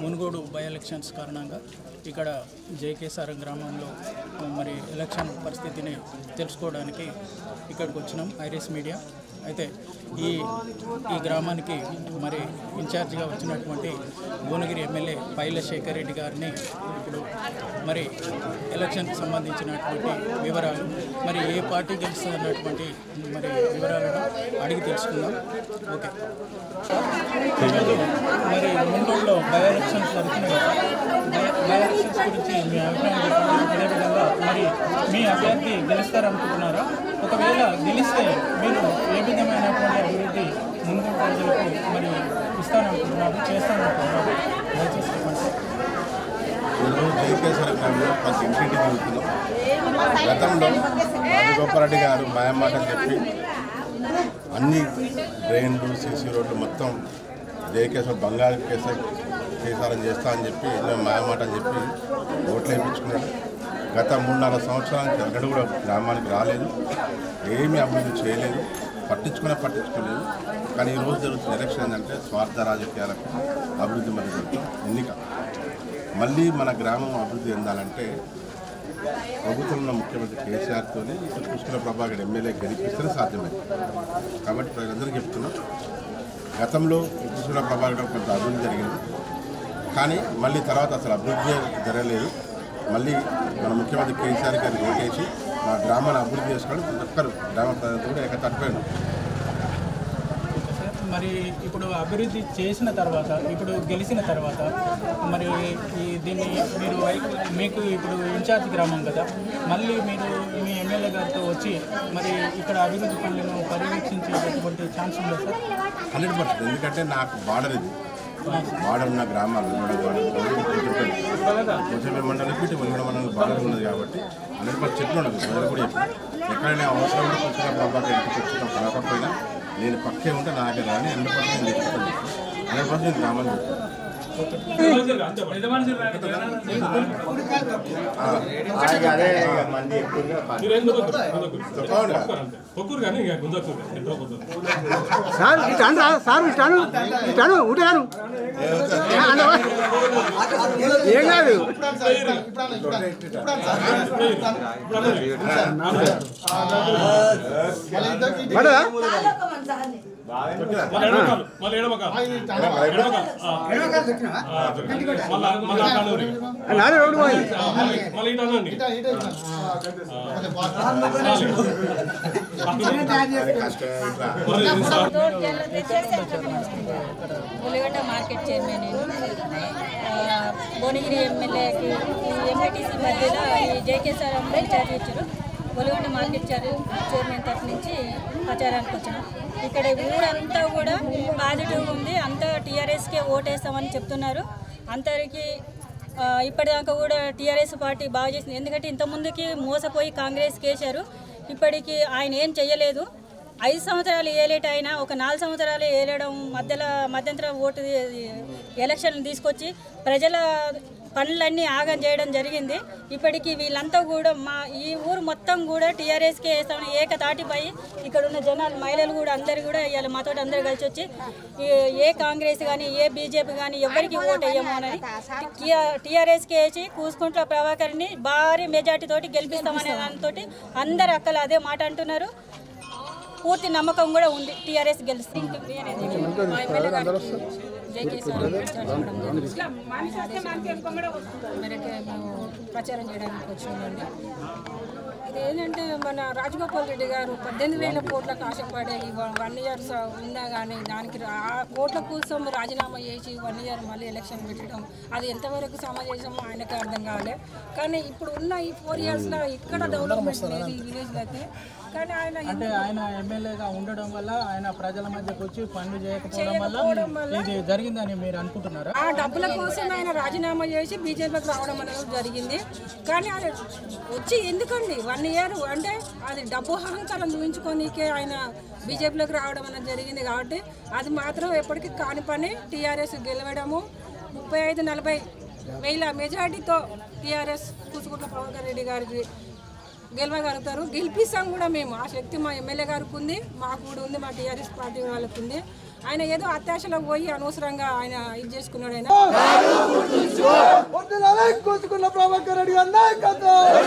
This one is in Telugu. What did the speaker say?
మునుగోడు బై ఎలక్షన్స్ కారణంగా ఇక్కడ జేకేసారం గ్రామంలో మరి ఎలక్షన్ పరిస్థితిని తెలుసుకోవడానికి ఇక్కడికి వచ్చినాం ఐరిస్ మీడియా అయితే ఈ ఈ గ్రామానికి మరి ఇన్ఛార్జిగా వచ్చినటువంటి భువనగిరి ఎమ్మెల్యే పైల శేఖర్ రెడ్డి గారిని ఇప్పుడు మరి ఎలక్షన్కి సంబంధించినటువంటి వివరాలు మరి ఏ పార్టీ గెలుస్తుంది అన్నటువంటి మరి వివరాలను అడిగి తెలుసుకుందాం ఓకే ఈరోజు మరి ముండూరులో బై ఎలక్షన్స్ జరుగుతున్నాయి కదా. బై బై ఎలక్షన్స్ గురించి మీ అభిప్రాయం చెప్పండి అదేవిధంగా మరి మీ అభ్యర్థి గెలుస్తారనుకుంటున్నారా ఒకవేళ గెలిస్తే మీరు ఏ విధమైనటువంటి అభివృద్ధి ముందు ప్రజలకు మరి ఇస్తాననుకుంటున్నారు చేస్తాననుకుంటున్నారు దయచేసి చెప్పండి ఈరోజు జయకేశ్వర గ్రామంలో ప్రతి ఇంటింటి తిరుగుతున్నాం గతంలో రాజగోపాలరెడ్డి గారు మాయమాటలు చెప్పి అన్ని డ్రైన్లు సీసీ రోడ్లు మొత్తం జయకేశ్వర బంగారు కేసర్ కేసారం చేస్తా అని చెప్పి ఎన్నో మాయమాటలు చెప్పి ఓట్లు వేయించుకున్నాడు గత మూడు నాలుగు సంవత్సరాల నుంచి ఎక్కడ కూడా గ్రామానికి రాలేదు ఏమీ అభివృద్ధి చేయలేదు పట్టించుకునే పట్టించుకోలేదు కానీ ఈరోజు జరుగుతున్న ఎలక్షన్ ఏంటంటే స్వార్థ రాజకీయాలకు అభివృద్ధి మరి జరుగుతుంది ఎన్నిక మళ్ళీ మన గ్రామం అభివృద్ధి చెందాలంటే ప్రభుత్వంలో ముఖ్యమంత్రి కేసీఆర్తో ఇటు పుష్కర ప్రభాకర్ ఎమ్మెల్యే గెలిపిస్తేనే సాధ్యమైంది కాబట్టి ప్రజలందరికీ చెప్తున్నాం గతంలో పుష్కర ప్రభాకర్ కొంత అభివృద్ధి జరిగింది కానీ మళ్ళీ తర్వాత అసలు అభివృద్ధి జరగలేదు మళ్ళీ మన ముఖ్యమంత్రి కేసీఆర్ గారికి ఓటేసి మా గ్రామాన్ని అభివృద్ధి చేసుకోవడం ప్రతి ఒక్కరు గ్రామ ప్రజలు కూడా ఏకతట్టుపోయినాం మరి ఇప్పుడు అభివృద్ధి చేసిన తర్వాత ఇప్పుడు గెలిచిన తర్వాత మరి ఈ దీన్ని మీరు మీకు ఇప్పుడు ఇన్ఛార్జ్ గ్రామం కదా మళ్ళీ మీరు మీ ఎమ్మెల్యే గారితో వచ్చి మరి ఇక్కడ అభివృద్ధి పనులను పర్యవేక్షించేటటువంటి ఛాన్స్ ఉందా సార్ హండ్రెడ్ పర్సెంట్ ఎందుకంటే నాకు బార్డర్ ఇది బార్డర్ ఉన్న గ్రామాలు ఉమ్మడి బార్డర్ కొంచెం మండలం ఇటు ఉమ్మడి మండలం బార్డర్ ఉన్నది కాబట్టి హండ్రెడ్ పర్సెంట్ చెప్పినాడు ప్రజలు కూడా చెప్పాను ఎక్కడైనా అవసరం ఉంటే కొంచెం ప్రభాకర్ ఇంటికి వచ్చిన కలవకపోయినా నేను పక్కే ఉంటే నా దగ్గర రాని హండ్రెడ్ పర్సెంట్ నేను తెచ్చుకుంటాను హండ్రెడ్ పర్సెంట్ గ్రామాలు ఒక్కరు కానీ ఇక గుంజకు ఎంతో కొంత సార్ ఇటాను రా సార్ ఇటాను ఇటాను ఊటాను ఏం కాదు పడదా మళ్ళీ ఎడమకాలు మళ్ళీ ఎడమకాలు ఎడమకాలు మళ్ళీ మళ్ళీ అట్లానే నాదే రోడ్డు పోయింది మళ్ళీ ఇటు అనండి ఉల్లిగడ్డ మార్కెట్ చైర్మన్ నేను ఆ, భువనగిరి ఎమ్మెల్యేకి ఈ ఎంఐటీసీ మధ్యలో ఈ జేకేసార్ ఇన్ఛార్జ్ ఇచ్చారు ఉల్లిగడ్డ మార్కెట్ చైర్ చైర్మన్ తరఫు నుంచి ప్రచారానికి వచ్చాను ఇక్కడ ఊరంతా కూడా పాజిటివ్ ఉంది అంతా టీఆర్ఎస్కే ఓటేస్తామని చెప్తున్నారు అందరికీ ఆ, ఇప్పటిదాకా కూడా టీఆర్ఎస్ పార్టీ బాగా చేసింది ఎందుకంటే ఇంతకుముందుకి మోసపోయి కాంగ్రెస్కి వేశారు ఇప్పటికి ఆయన ఏం చెయ్యలేదు ఐదు సంవత్సరాలు ఏలేట అయినా ఒక నాలుగు సంవత్సరాలు ఏలేయడం మధ్యలో మధ్యంతర ఓటు ఎలక్షన్ తీసుకొచ్చి ప్రజల పనులన్నీ ఆగం చేయడం జరిగింది ఇప్పటికీ వీళ్ళంతా కూడా మా ఈ ఊరు మొత్తం కూడా టీఆర్ఎస్కే వేస్తామని ఏకతాటిపై ఇక్కడ ఉన్న జనాలు మహిళలు కూడా అందరు కూడా ఇవాళ మాతో అందరు కలిసి వచ్చి ఈ- ఏ కాంగ్రెస్ కానీ ఏ బీజేపీ కానీ ఎవరికి ఓటు వేయము అని టీఆర్ఎస్కి వేసి కూసుకుంట్ల ప్రభాకర్ని భారీ మెజార్టీ తోటి గెలిపిస్తామనే దానితో అందరు అక్కలు అదే మాట అంటున్నారు పూర్తి నమ్మకం కూడా ఉంది టీఆర్ఎస్ గెలుస్తుంది మా ఎమ్మెల్యే గారికి జై కేసీఆర్ మేరకు మేము ప్రచారం చేయడానికి వచ్చినామండి ఇదేంటంటే మన రాజగోపాల్ రెడ్డి గారు పద్దెనిమిది వేల కోట్లకు ఆశపడే ఈ వన్ వన్ ఇయర్ ఉందా కానీ దానికి రా- ఆ కోట్ల కోసం రాజీనామా చేసి వన్ ఇయర్ మళ్ళీ ఎలక్షన్ పెట్టడం అది ఎంతవరకు సమాజమో ఆయనకే అర్థం కాలే కానీ ఇప్పుడు ఉన్న ఈ ఫోర్ ఇయర్స్లో ఇక్కడ డెవలప్మెంట్ లేదు ఈ విలేజ్లో అయితే కానీ ఆయన అంటే ఆయన ఎమ్మెల్యేగా ఉండడం వల్ల ఆయన ప్రజల మధ్యకు వచ్చి పనులు చేయకపోవడం వల్ల ఇది జరిగిందని మీరు అనుకుంటున్నారా ఆ డబ్బుల కోసం ఆయన రాజీనామా చేసి బీజేపీకి రావడం అనేది జరిగింది కానీ ఆయన వచ్చి ఎందుకండి వన్ ఇయర్ అంటే అది డబ్బు అహంకారం చూపించుకోనికే ఆయన బీజేపీలోకి రావడం అనేది జరిగింది కాబట్టి అది మాత్రం ఎప్పటికీ కాని పని టీఆర్ఎస్ గెలవడము ముప్పై ఐదు నలభై వేల మెజార్టీతో టీఆర్ఎస్ కూసుకుంట్ల ప్రభాకర్ రెడ్డి గారికి గెలవగలుగుతారు గెలిపిస్తాం కూడా మేము ఆ శక్తి మా ఎమ్మెల్యే గారికి ఉంది మాకు కూడా ఉంది మా టీఆర్ఎస్ పార్టీ వాళ్ళకు ఉంది ఆయన ఏదో అత్యాశలో పోయి అనవసరంగా ఆయన ఇది చేసుకున్నాడు ఆయన పొద్దున కూసుకున్న ప్రభాకర్ రెడ్డి గారి నాయకత్వం